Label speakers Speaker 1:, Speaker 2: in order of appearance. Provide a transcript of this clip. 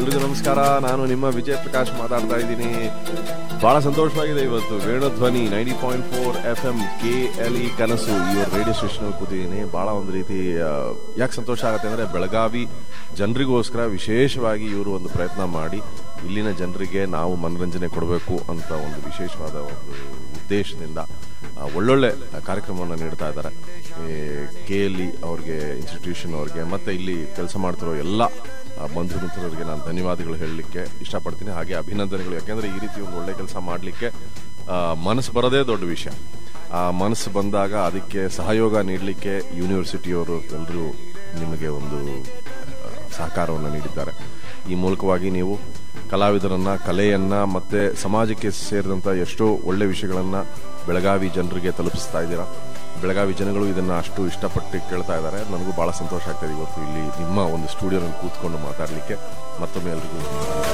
Speaker 1: ಎಲ್ರಿಗೂ ನಮಸ್ಕಾರ ನಾನು ನಿಮ್ಮ ವಿಜಯ್ ಪ್ರಕಾಶ್ ಮಾತಾಡ್ತಾ ಇದ್ದೀನಿ ಬಹಳ ಸಂತೋಷವಾಗಿದೆ ಇವತ್ತು Venudhwani ninety point four F M K L E ಕನಸು ಈ ರೇಡಿಯೋ ಸ್ಟೇಷನ್ ಕೂತಿದ್ದೀನಿ ಬಹಳ ಒಂದು ರೀತಿ ಯಾಕೆ ಸಂತೋಷ ಆಗುತ್ತೆ ಅಂದ್ರೆ ಬೆಳಗಾವಿ ಜನರಿಗೋಸ್ಕರ ವಿಶೇಷವಾಗಿ ಇವರು ಒಂದು ಪ್ರಯತ್ನ ಮಾಡಿ ಇಲ್ಲಿನ ಜನರಿಗೆ ನಾವು ಮನರಂಜನೆ ಕೊಡಬೇಕು ಅಂತ ಒಂದು ವಿಶೇಷವಾದ ಒಂದು ಉದ್ದೇಶದಿಂದ ಆ, ಒಳ್ಳೊಳ್ಳೆ ಕಾರ್ಯಕ್ರಮವನ್ನು ನೀಡ್ತಾ ಇದ್ದಾರೆ ಕೆ ಎಲ್ ಇ ಅವ್ರಿಗೆ ಇನ್ಸ್ಟಿಟ್ಯೂಷನ್ ಅವ್ರಿಗೆ ಮತ್ತೆ ಇಲ್ಲಿ ಕೆಲಸ ಮಾಡ್ತಿರೋ ಎಲ್ಲ ಆ, ಬಂಧು ಮಿತ್ರರಿಗೆ ನಾನು ಧನ್ಯವಾದಗಳು ಹೇಳಲಿಕ್ಕೆ ಇಷ್ಟಪಡ್ತೀನಿ ಹಾಗೆ ಅಭಿನಂದನೆಗಳು ಯಾಕೆಂದ್ರೆ ಈ ರೀತಿ ಒಂದು ಒಳ್ಳೆ ಕೆಲಸ ಮಾಡಲಿಕ್ಕೆ ಮನಸ್ಸು ಬರೋದೇ ದೊಡ್ಡ ವಿಷಯ ಆ ಮನಸ್ಸು ಬಂದಾಗ ಅದಕ್ಕೆ ಸಹಯೋಗ ನೀಡಲಿಕ್ಕೆ ಯೂನಿವರ್ಸಿಟಿಯವರು ಎಲ್ಲರೂ ನಿಮಗೆ ಒಂದು ಆ, ಸಹಕಾರವನ್ನು ನೀಡಿದ್ದಾರೆ ಈ ಮೂಲಕವಾಗಿ ನೀವು ಕಲಾವಿದರನ್ನ ಕಲೆಯನ್ನ ಮತ್ತೆ ಸಮಾಜಕ್ಕೆ ಸೇರಿದಂತ ಎಷ್ಟೋ ಒಳ್ಳೆ ವಿಷಯಗಳನ್ನ ಬೆಳಗಾವಿ ಜನರಿಗೆ ತಲುಪಿಸ್ತಾ ಇದ್ದೀರಾ ಬೆಳಗಾವಿ ಜನಗಳು ಇದನ್ನ ಅಷ್ಟು ಇಷ್ಟಪಟ್ಟು ಕೇಳ್ತಾ ಇದ್ದಾರೆ ನನಗೂ ಬಹಳ ಸಂತೋಷ ಆಗ್ತದೆ ಇವತ್ತು ಇಲ್ಲಿ ನಿಮ್ಮ ಒಂದು ಸ್ಟುಡಿಯೋನಲ್ಲಿ ಕೂತ್ಕೊಂಡು ಮಾತಾಡಲಿಕ್ಕೆ ಮತ್ತೊಮ್ಮೆ ಎಲ್ರಿಗೂ